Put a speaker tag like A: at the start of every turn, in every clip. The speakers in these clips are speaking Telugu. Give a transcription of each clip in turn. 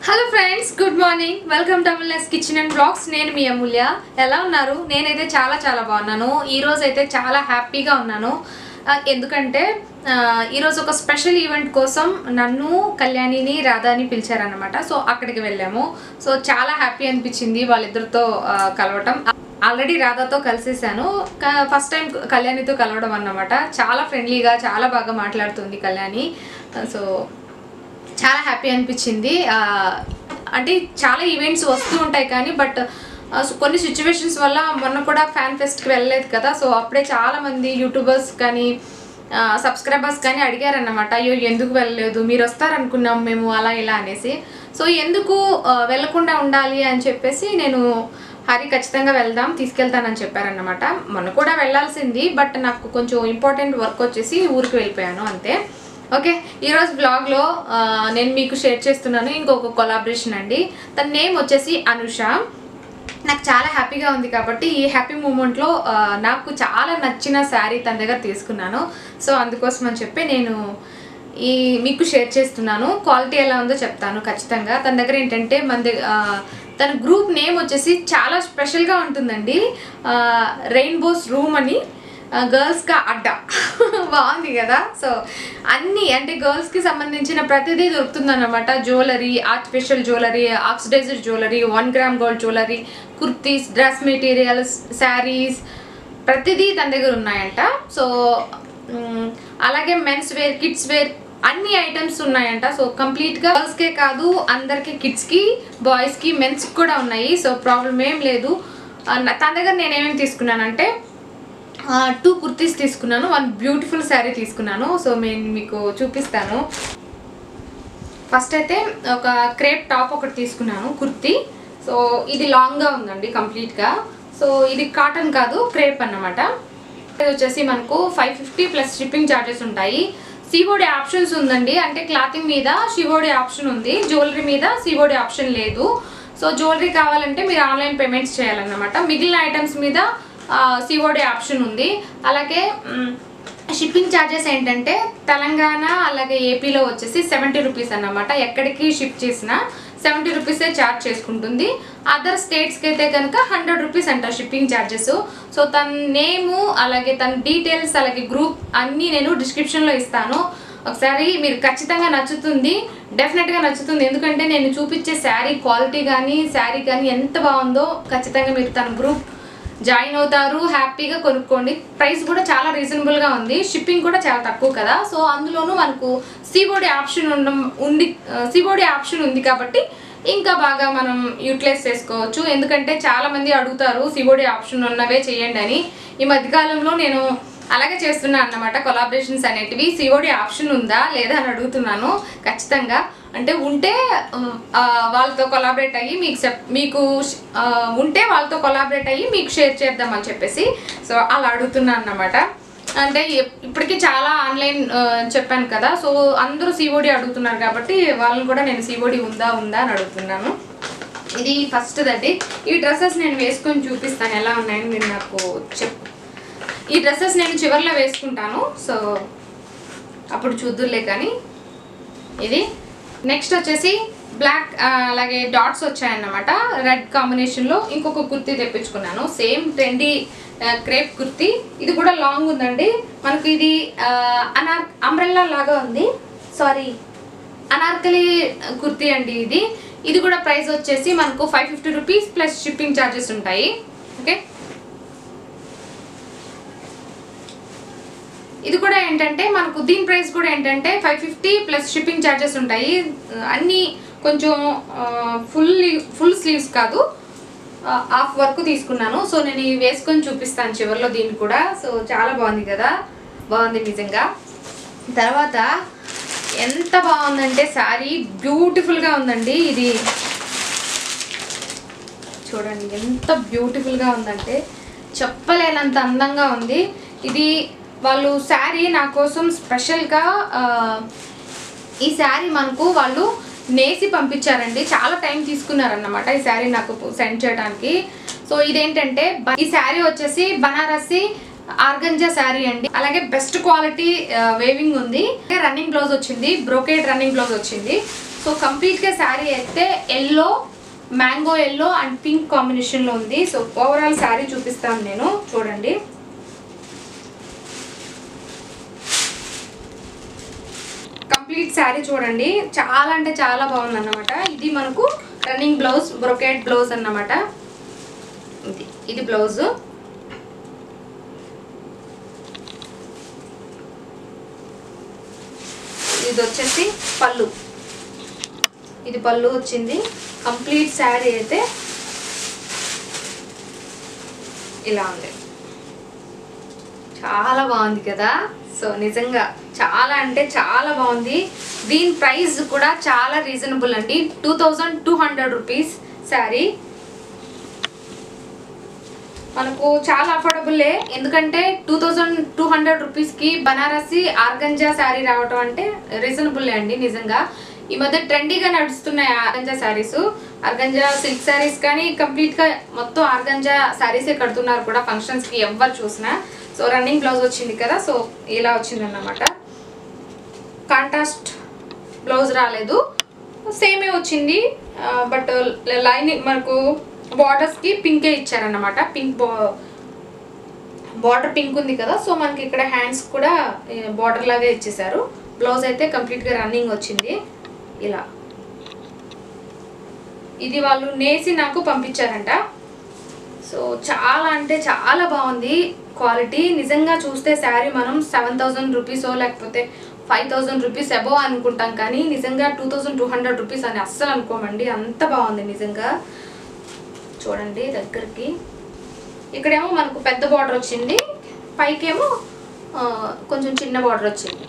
A: hello friends good morning welcome to Amulya's kitchen and blogs నేను మీ అమూల్య ఎలా ఉన్నారు నేనైతే చాలా చాలా బాగున్నాను ఈ రోజు అయితే చాలా హ్యాపీగా ఉన్నాను ఆ, ఎందుకంటే ఆ, ఈరోజు ఒక స్పెషల్ ఈవెంట్ కోసం నన్ను కళ్యాణిని రాధాని పిలిచారనమాట సో అక్కడికి వెళ్ళాము సో చాలా హ్యాపీ అనిపించింది వాళ్ళిద్దరితో ఆ, కలవటం ఆల్రెడీ రాధాతో కలిసేసాను ఫస్ట్ టైం కళ్యాణితో కలవడం అన్నమాట చాలా ఫ్రెండ్లీగా చాలా బాగా మాట్లాడుతుంది కళ్యాణి సో చాలా హ్యాపీ అనిపించింది ఆ, అంటే చాలా ఈవెంట్స్ వస్తూ ఉంటాయి కానీ బట్ కొన్ని సిచ్యువేషన్స్ వల్ల మొన్న కూడా ఫ్యాన్ ఫెస్ట్కి వెళ్ళలేదు కదా సో అప్పుడే చాలా మంది యూట్యూబర్స్ కానీ సబ్స్క్రైబర్స్ కానీ అడిగారన్నమాట అయ్యో ఎందుకు వెళ్ళలేదు మీరు వస్తారనుకున్నాం మేము అలా ఇలా అనేసి సో ఎందుకు ఆ, వెళ్ళకుండా ఉండాలి అని చెప్పేసి నేను హరి ఖచ్చితంగా వెళ్దాం తీసుకెళ్తానని చెప్పారన్నమాట మొన్న కూడా వెళ్ళాల్సింది బట్ నాకు కొంచెం ఇంపార్టెంట్ వర్క్ వచ్చేసి ఊరికి వెళ్ళిపోయాను అంతే ఓకే ఈరోజు బ్లాగ్లో ఆ, నేను మీకు షేర్ చేస్తున్నాను ఇంకొక కొలాబరేషన్ అండి తన నేమ్ వచ్చేసి అనుష నాకు చాలా హ్యాపీగా ఉంది కాబట్టి ఈ హ్యాపీ మూమెంట్లో నాకు చాలా నచ్చిన శారీ తన దగ్గర తీసుకున్నాను సో అందుకోసం అని చెప్పి నేను ఈ మీకు షేర్ చేస్తున్నాను క్వాలిటీ ఎలా ఉందో చెప్తాను ఖచ్చితంగా తన దగ్గర ఏంటంటే మన దగ్గ- ఆ, తన గ్రూప్ నేమ్ వచ్చేసి చాలా స్పెషల్గా ఉంటుందండి రెయిన్బోస్ రూమ్ అని గర్ల్స్గా అడ్డా బాగుంది కదా సో అన్నీ అంటే గర్ల్స్కి సంబంధించిన ప్రతిదీ దొరుకుతుందన్నమాట jewellery artificial jewellery oxidised jewellery one gram gold jewellery kurtis dress materials saris ప్రతిదీ తన దగ్గర ఉన్నాయంట సో మ్, అలాగే మెన్స్ వేర్ కిడ్స్ వేర్ అన్ని ఐటమ్స్ ఉన్నాయంట సో కంప్లీట్గా గర్ల్స్కే కాదు అందరికి కిడ్స్కి బాయ్స్కి మెన్స్కి కూడా ఉన్నాయి సో ప్రాబ్లం ఏం లేదు ఆ, నా- తన దగ్గర నేను ఏమేమి తీసుకున్నానంటే టూ కుర్తీస్ తీసుకున్నాను వన్ బ్యూటిఫుల్ శారీ తీసుకున్నాను సో నేను మీకు చూపిస్తాను ఫస్ట్ అయితే ఒక క్రేప్ టాప్ ఒకటి తీసుకున్నాను కుర్తీ సో ఇది లాంగ్గా ఉందండి కంప్లీట్గా సో ఇది కాటన్ కాదు క్రేప్ అన్నమాట ఇది వచ్చేసి మనకు five fifty plus shipping charges ఉంటాయి సివోడి ఆప్షన్స్ ఉందండి అంటే క్లాతింగ్ మీద సివోడి ఆప్షన్ ఉంది జ్యువెలరీ మీద సివోడి ఆప్షన్ లేదు సో జ్యువెలరీ కావాలంటే మీరు ఆన్లైన్ పేమెంట్స్ చేయాలన్నమాట మిగిలిన ఐటమ్స్ మీద సివోడి ఆప్షన్ ఉంది అలాగే మ్, షిప్పింగ్ ఛార్జెస్ ఏంటంటే తెలంగాణ అలాగే ఏపీలో వచ్చేసి సెవెంటీ రూపీస్ అన్నమాట ఎక్కడికి షిప్ చేసినా సెవెంటీ రూపీసే ఛార్జ్ చేసుకుంటుంది అదర్ స్టేట్స్కి అయితే కనుక హండ్రెడ్ రూపీస్ అంట షిప్పింగ్ ఛార్జెస్ సో తన నేము అలాగే తన డీటెయిల్స్ అలాగే గ్రూప్ అన్నీ నేను డిస్క్రిప్షన్లో ఇస్తాను ఒకసారి మీరు ఖచ్చితంగా నచ్చుతుంది డెఫినెట్గా నచ్చుతుంది ఎందుకంటే నేను చూపించే శారీ క్వాలిటీ కానీ శారీ కానీ ఎంత బాగుందో ఖచ్చితంగా మీరు తన గ్రూప్ జాయిన్ అవుతారు హ్యాపీగా కొనుక్కోండి ప్రైస్ కూడా చాలా రీజనబుల్గా ఉంది షిప్పింగ్ కూడా చాలా తక్కువ కదా సో అందులోనూ మనకు సీబోడి ఆప్షన్ ఉండడం ఉంది సీబోడి ఆప్షన్ ఉంది కాబట్టి ఇంకా బాగా మనం యూటిలైజ్ చేసుకోవచ్చు ఎందుకంటే చాలా మంది అడుగుతారు సిబోడి ఆప్షన్ ఉన్నవే చేయండి అని ఈ మధ్యకాలంలో నేను అలాగే చేస్తున్నా అన్నమాట కొలాబరేషన్స్ అనేటివి సిఓడి ఆప్షన్ ఉందా లేదా అని అడుగుతున్నాను ఖచ్చితంగా అంటే ఉంటే ఆ, వాళ్ళతో కొలాబరేట్ అయ్యి మీకు చెప్ మీకు ఆ, ఉంటే వాళ్ళతో కొలాబరేట్ అయ్యి మీకు షేర్ చేద్దామని చెప్పేసి సో అలా అడుగుతున్నాను అన్నమాట అంటే ఇప్- ఇప్పటికీ చాలా ఆన్లైన్ ఆ, చెప్పాను కదా సో అందరూ సిఓడి అడుగుతున్నారు కాబట్టి వాళ్ళని కూడా నేను సిఓడి ఉందా ఉందా అని అడుగుతున్నాను ఇది ఫస్ట్ అండి ఈ డ్రెస్సెస్ నేను వేసుకొని చూపిస్తాను ఎలా ఉన్నాయని మీరు నాకు చెప్పు ఈ డ్రెస్సెస్ నేను చివర్లో వేసుకుంటాను సో అప్పుడు చూద్దులే కానీ ఇది నెక్స్ట్ వచ్చేసి బ్లాక్ అలాగే డాట్స్ వచ్చాయన్నమాట రెడ్ కాంబినేషన్లో ఇంకొక కుర్తీ తెప్పించుకున్నాను సేమ్ ట్రెండీ క్రేప్ కుర్తీ ఇది కూడా లాంగ్ ఉందండి మనకు ఇది ఆ, అనార్ అంబ్రెల్లా లాగా ఉంది సారీ అనార్కలి కుర్తీ అండి ఇది ఇది కూడా ప్రైస్ వచ్చేసి మనకు five fifty rupees plus shipping charges ఉంటాయి ఓకే ఇది కూడా ఏంటంటే మనకు దీని ప్రైస్ కూడా ఏంటంటే five fifty plus shipping charges ఉంటాయి అన్నీ కొంచెం ఫుల్ ఫుల్ స్లీవ్స్ కాదు హాఫ్ వర్క్ తీసుకున్నాను సో నేను ఇవి వేసుకొని చూపిస్తాను చివరిలో దీన్ని కూడా సో చాలా బాగుంది కదా బాగుంది నిజంగా తర్వాత ఎంత బాగుందంటే శారీ బ్యూటిఫుల్గా ఉందండి ఇది చూడండి ఎంత బ్యూటిఫుల్గా ఉందంటే చెప్పలేనంత అందంగా ఉంది ఇది వాళ్ళు శారీ నా కోసం స్పెషల్గా ఆ, ఈ శారీ మనకు వాళ్ళు నేసి పంపించారండి చాలా టైం తీసుకున్నారన్నమాట ఈ శారీ నాకు సెండ్ చేయడానికి సో ఇదేంటంటే బ- ఈ శారీ వచ్చేసి బనారసి ఆర్గంజా శారీ అండి అలాగే బెస్ట్ క్వాలిటీ వేవింగ్ ఉంది రన్నింగ్ బ్లౌజ్ వచ్చింది బ్రోకేడ్ రన్నింగ్ బ్లౌజ్ వచ్చింది సో కంప్లీట్గా శారీ అయితే yellow mango yellow and pink కాంబినేషన్లో ఉంది సో ఓవరాల్ శారీ చూపిస్తాను నేను చూడండి కంప్లీట్ శారీ చూడండి చాలా అంటే చాలా బాగుంది అన్నమాట ఇది మనకు రన్నింగ్ బ్లౌజ్ బ్రొకెట్ బ్లౌజ్ అన్నమాట ఇది ఇది బ్లౌజ్ ఇది వచ్చేసి పళ్ళు ఇది పళ్ళు వచ్చింది కంప్లీట్ శారీ అయితే ఇలా ఉంది చాలా బాగుంది కదా సో నిజంగా చాలా అంటే చాలా బాగుంది దీని ప్రైస్ కూడా చాలా రీజనబుల్ అండి two thousand two hundred rupees saree మనకు చాలా అఫోర్డబుల్లే ఎందుకంటే టూ థౌజండ్ టూ హండ్రెడ్ రూపీస్కి బనారసి ఆర్గంజా శారీ రావటం అంటే రీజనబుల్లే అండి నిజంగా ఈ మధ్య ట్రెండీగా నడుస్తున్నాయి organza sarees organza silk sarees కానీ కంప్లీట్గా మొత్తం ఆర్గంజా శారీసే కడుతున్నారు కూడా ఫంక్షన్స్కి ఎవరు చూసినా సో రన్నింగ్ బ్లౌజ్ వచ్చింది కదా సో ఇలా వచ్చింది అన్నమాట కాంట్రాస్ట్ బ్లౌజ్ రాలేదు సేమే వచ్చింది బట్ లైనింగ్ మనకు బార్డర్స్కి పింకే ఇచ్చారన్నమాట పింక్ బార్డర్ పింక్ ఉంది కదా సో మనకి ఇక్కడ హ్యాండ్స్ కూడా బార్డర్ లాగే ఇచ్చేసారు బ్లౌజ్ అయితే కంప్లీట్గా రన్నింగ్ వచ్చింది ఇలా ఇది వాళ్ళు నేసి నాకు పంపించారంట సో చాలా అంటే చాలా బాగుంది క్వాలిటీ నిజంగా చూస్తే శారీ మనం సెవెన్ థౌజండ్ రూపీసో లేకపోతే ఫైవ్ థౌజండ్ రూపీస్ అబో అనుకుంటాం కానీ నిజంగా two thousand two hundred rupees అని అస్సలు అనుకోమండి అంత బాగుంది నిజంగా చూడండి దగ్గరికి ఇక్కడేమో మనకు పెద్ద బార్డర్ వచ్చింది పైకేమో ఆ, కొంచెం చిన్న బార్డర్ వచ్చింది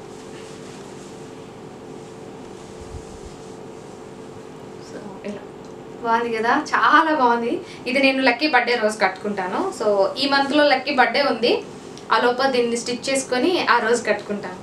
A: సో ఇలా బాగుంది కదా చాలా బాగుంది ఇది నేను లక్కీ బర్త్డే రోజు కట్టుకుంటాను సో ఈ మంత్లో లక్కీ బర్త్డే ఉంది ఆ లోపల దీన్ని స్టిచ్ చేసుకొని ఆ రోజు కట్టుకుంటాను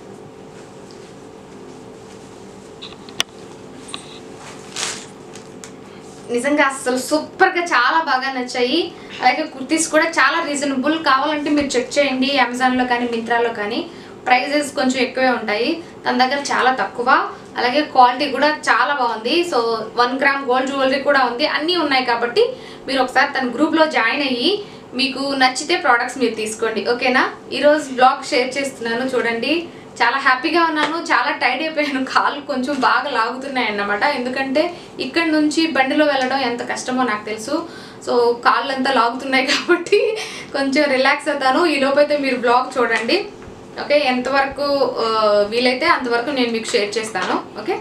A: నిజంగా అసలు సూపర్గా చాలా బాగా నచ్చాయి అలాగే కుర్తీస్ కూడా చాలా రీజనబుల్ కావాలంటే మీరు చెక్ చేయండి అమెజాన్లో కానీ మింత్రాలో కానీ ప్రైజెస్ కొంచెం ఎక్కువే ఉంటాయి తన దగ్గర చాలా తక్కువ అలాగే క్వాలిటీ కూడా చాలా బాగుంది so one gram gold jewellery కూడా ఉంది అన్నీ ఉన్నాయి కాబట్టి మీరు ఒకసారి తన గ్రూప్లో జాయిన్ అయ్యి మీకు నచ్చితే ప్రోడక్ట్స్ మీరు తీసుకోండి ఓకేనా ఈరోజు బ్లాగ్ షేర్ చేస్తున్నాను చూడండి చాలా హ్యాపీగా ఉన్నాను చాలా టైర్డ్ అయిపోయాను కాళ్ళు కొంచెం బాగా లాగుతున్నాయి అన్నమాట ఎందుకంటే ఇక్కడ నుంచి బండిలో వెళ్ళడం ఎంత కష్టమో నాకు తెలుసు సో కాళ్ళు అంతా లాగుతున్నాయి కాబట్టి కొంచెం రిలాక్స్ అవుతాను ఈ లోపైతే మీరు బ్లాగ్ చూడండి ఓకే ఎంతవరకు ఆ, వీలైతే అంతవరకు నేను మీకు షేర్ చేస్తాను ఓకే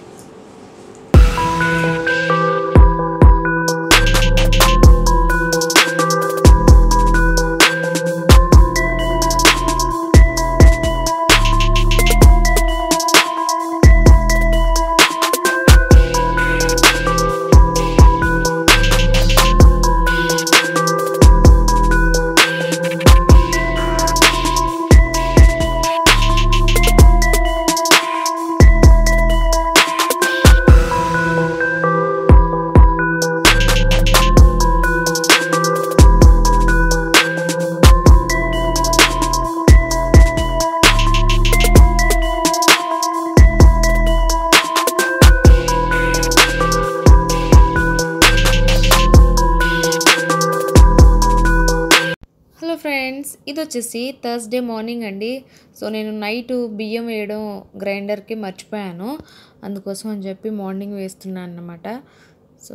A: హలో ఫ్రెండ్స్ ఇది వచ్చేసి థర్స్డే మార్నింగ్ అండి సో నేను నైట్ బియ్యం వేయడం గ్రైండర్కి మర్చిపోయాను అందుకోసం అని చెప్పి మార్నింగ్ వేస్తున్నాను అన్నమాట సో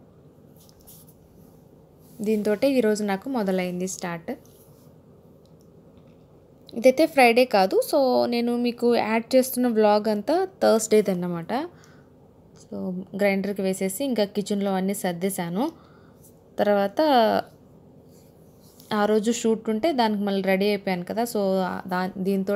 A: దీంతో ఈరోజు నాకు మొదలైంది స్టార్ట్ ఇదైతే ఫ్రైడే కాదు సో నేను మీకు యాడ్ చేస్తున్న వ్లాగ్ అంతా థర్స్డేది అన్నమాట సో గ్రైండర్కి వేసేసి ఇంకా కిచెన్లో అన్నీ సర్దేశాను తర్వాత ఆ రోజు షూట్ ఉంటే దానికి మళ్ళీ రెడీ అయిపోయాను కదా సో దా దీంతో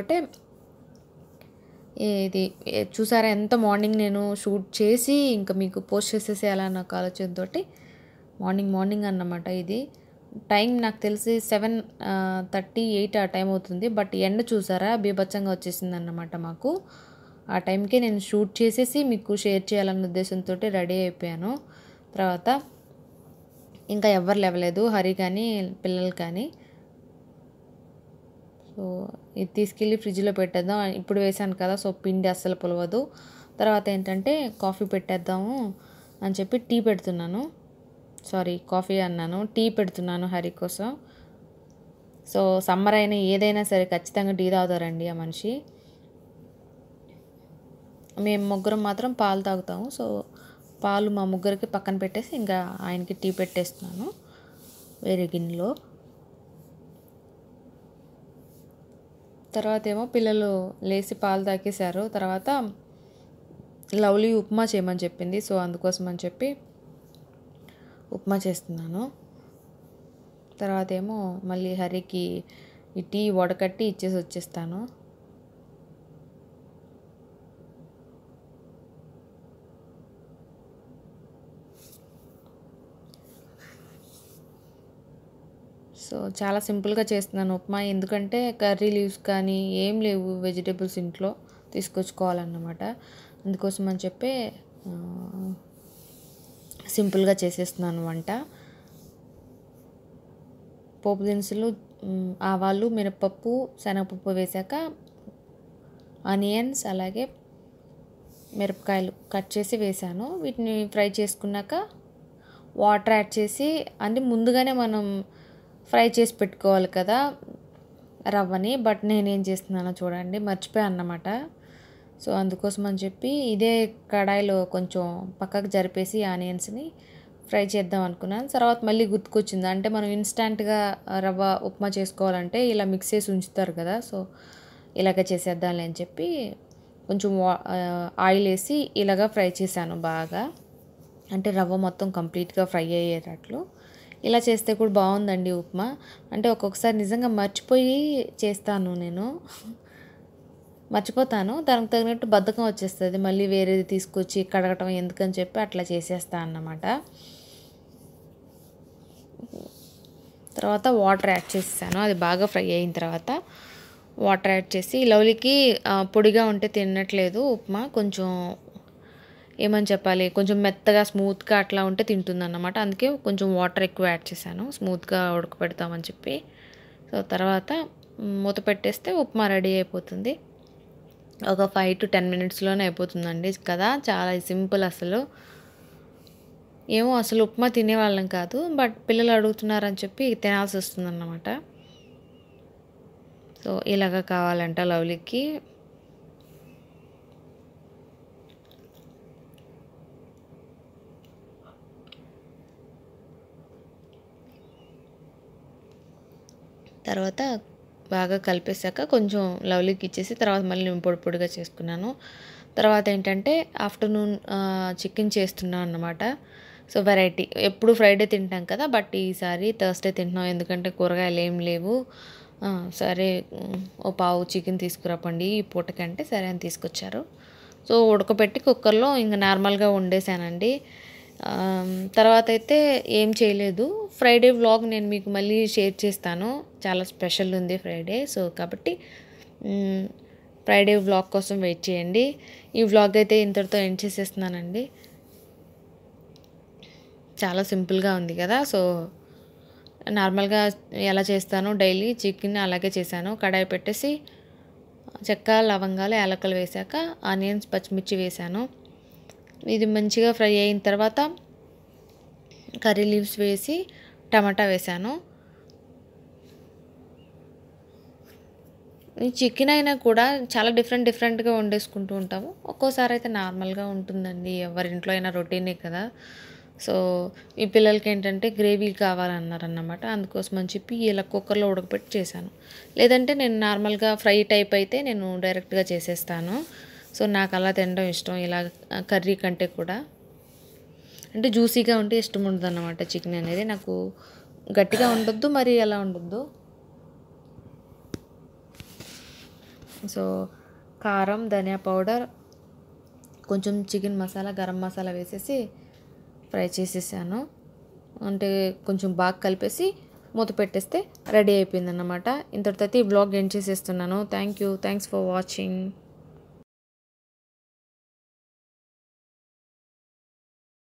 A: ఇది ఏ- చూసారా ఎంత మార్నింగ్ నేను షూట్ చేసి ఇంకా మీకు పోస్ట్ చేసేసేయాలా నాకు ఆలోచనతో మార్నింగ్ మార్నింగ్ అన్నమాట ఇది టైం నాకు తెలిసి సెవెన్ థర్టీ ఎయిట్ ఆ టైం అవుతుంది బట్ ఎండ చూసారా బీభత్సంగా వచ్చేసింది అన్నమాట మాకు ఆ టైంకే నేను షూట్ చేసేసి మీకు షేర్ చేయాలన్న ఉద్దేశంతో రెడీ అయిపోయాను తర్వాత ఇంకా ఎవరు లేవలేదు హరి కానీ పిల్లలు కానీ సో ఇది తీసుకెళ్ళి ఫ్రిడ్జ్లో పెట్టేద్దాం ఇప్పుడు వేసాను కదా సో పిండి అస్సలు పులవదు
B: తర్వాత ఏంటంటే కాఫీ పెట్టేద్దాము అని చెప్పి టీ పెడుతున్నాను సారీ కాఫీ అన్నాను టీ పెడుతున్నాను హరి కోసం సో సమ్మర్ అయినా ఏదైనా సరే ఖచ్చితంగా టీ తాగుతారండి ఆ మనిషి మేము ముగ్గురం మాత్రం పాలు తాగుతాము సో పాలు మా ముగ్గురికి పక్కన పెట్టేసి ఇంకా ఆయనకి టీ పెట్టేస్తున్నాను వేరే గిన్నెలో తర్వాత ఏమో పిల్లలు లేచి పాలు తాగేశారు తర్వాత లవ్లీ ఉప్మా చేయమని చెప్పింది సో అందుకోసం అని చెప్పి ఉప్మా చేస్తున్నాను తర్వాత ఏమో మళ్ళీ హరికి ఈ టీ వడకట్టి ఇచ్చేసి వచ్చేస్తాను సో చాలా సింపుల్గా చేస్తున్నాను ఉప్మా ఎందుకంటే కర్రీ లీవ్స్ కానీ ఏం లేవు వెజిటేబుల్స్ ఇంట్లో తీసుకొచ్చుకోవాలన్నమాట అందుకోసం అని చెప్పి ఆ, సింపుల్గా చేసేస్తున్నాను వంట పోపు దినుసులు మ్, ఆవాలు మినపప్పు శనగపప్పు వేశాక ఆనియన్స్ అలాగే మిరపకాయలు కట్ చేసి వేసాను వీటిని ఫ్రై చేసుకున్నాక వాటర్ యాడ్ చేసి అంటే ముందుగానే మనం ఫ్రై చేసి పెట్టుకోవాలి కదా రవ్వని బట్ నేనేం చేస్తున్నానో చూడండి మర్చిపోయాను అన్నమాట సో అందుకోసం అని చెప్పి ఇదే కడాయిలో కొంచెం పక్కకు జరిపేసి ఆనియన్స్ని ఫ్రై చేద్దాం అనుకున్నాను తర్వాత మళ్ళీ గుర్తుకొచ్చింది అంటే మనం ఇన్స్టంట్గా రవ్వ ఉప్మా చేసుకోవాలంటే ఇలా మిక్స్ చేసి ఉంచుతారు కదా సో ఇలాగ చేసేద్దాంలే అని చెప్పి కొంచెం వా- ఆ, ఆయిల్ వేసి ఇలాగ ఫ్రై చేశాను బాగా అంటే రవ్వ మొత్తం కంప్లీట్గా ఫ్రై అయ్యేటట్లు ఇలా చేస్తే కూడా బాగుందండి ఉప్మా అంటే ఒక్కొక్కసారి నిజంగా మర్చిపోయి చేస్తాను నేను మర్చిపోతాను దానికి తగినట్టు బద్ధకం వచ్చేస్తుంది మళ్ళీ వేరేది తీసుకొచ్చి కడగటం ఎందుకని చెప్పి అట్లా చేసేస్తా అన్నమాట తర్వాత వాటర్ యాడ్ చేసేసాను అది బాగా ఫ్రై అయిన తర్వాత వాటర్ యాడ్ చేసి లవ్లీకి ఆ, పొడిగా ఉంటే తినట్లేదు ఉప్మా కొంచెం ఏమని చెప్పాలి కొంచెం మెత్తగా స్మూత్గా అట్లా ఉంటే తింటుంది అన్నమాట అందుకే కొంచెం వాటర్ ఎక్కువ యాడ్ చేశాను స్మూత్గా ఉడకపెడతామని చెప్పి సో తర్వాత మ్, మూత పెట్టేస్తే ఉప్మా రెడీ అయిపోతుంది ఒక ఫైవ్ టు టెన్ మినిట్స్లోనే అయిపోతుందండి కదా చాలా సింపుల్ అసలు ఏమో అసలు ఉప్మా తినేవాళ్ళం కాదు బట్ పిల్లలు అడుగుతున్నారని చెప్పి తినాల్సి వస్తుందన్నమాట సో ఇలాగ కావాలంట లవ్లీకి తర్వాత బాగా కలిపేశాక కొంచెం లవ్లీకి ఇచ్చేసి తర్వాత మళ్ళీ నేను పొడి పొడిగా చేసుకున్నాను తర్వాత ఏంటంటే ఆఫ్టర్నూన్ చికెన్ చేస్తున్నాను అన్నమాట సో వెరైటీ ఎప్పుడు ఫ్రైడే తింటాం కదా బట్ ఈసారి థర్స్డే తింటున్నాం ఎందుకంటే కూరగాయలు ఏం లేవు ఆ, సరే ఉమ్, ఓ పావు చికెన్ తీసుకురాపండి ఈ పూటకంటే సరే అని తీసుకొచ్చారు సో ఉడకబెట్టి కుక్కర్లో ఇంకా నార్మల్గా వండేసానండి ఆమ్, తర్వాత అయితే ఏం చేయలేదు ఫ్రైడే వ్లాగ్ నేను మీకు మళ్ళీ షేర్ చేస్తాను చాలా స్పెషల్ ఉంది ఫ్రైడే సో కాబట్టి మ్, ఫ్రైడే వ్లాగ్ కోసం వెయిట్ చేయండి ఈ వ్లాగ్ అయితే ఇంతటితో ఎండ్ చేసేస్తున్నానండి చాలా సింపుల్గా ఉంది కదా సో నార్మల్గా ఎలా చేస్తానో డైలీ చికెన్ అలాగే చేశాను కడాయి పెట్టేసి చెక్క లవంగాలు యాలకలు వేశాక ఆనియన్స్ పచ్చిమిర్చి వేశాను ఇది మంచిగా ఫ్రై అయిన తర్వాత కర్రీ లీవ్స్ వేసి టమాటా వేశాను ఈ చికెన్ అయినా కూడా చాలా డిఫరెంట్ డిఫరెంట్గా వండేసుకుంటూ ఉంటాము ఒక్కోసారి అయితే నార్మల్గా ఉంటుందండి ఎవరింట్లో అయినా రొటీనే కదా సో ఈ పిల్లలకి ఏంటంటే గ్రేవీ కావాలన్నారన్నమాట అందుకోసం అని చెప్పి ఇలా కుక్కర్లో ఉడకపెట్టి చేశాను లేదంటే నేను నార్మల్గా ఫ్రై టైప్ అయితే నేను డైరెక్ట్గా చేసేస్తాను సో నాకు అలా తినడం ఇష్టం ఇలా కర్రీ కంటే కూడా అంటే జ్యూసీగా ఉంటే ఇష్టం ఉండదు అన్నమాట చికెన్ అనేది నాకు గట్టిగా ఉండొద్దు మరి అలా ఉండొద్దు సో కారం ధనియా పౌడర్ కొంచెం చికెన్ మసాలా గరం మసాలా వేసేసి ఫ్రై చేసేసాను అంటే కొంచెం బాగా కలిపేసి మూత పెట్టేస్తే రెడీ అయిపోయింది అన్నమాట ఇంతటితో అయితే ఈ బ్లాగ్ ఎండ్ చేసేస్తున్నాను thank you thanks for watching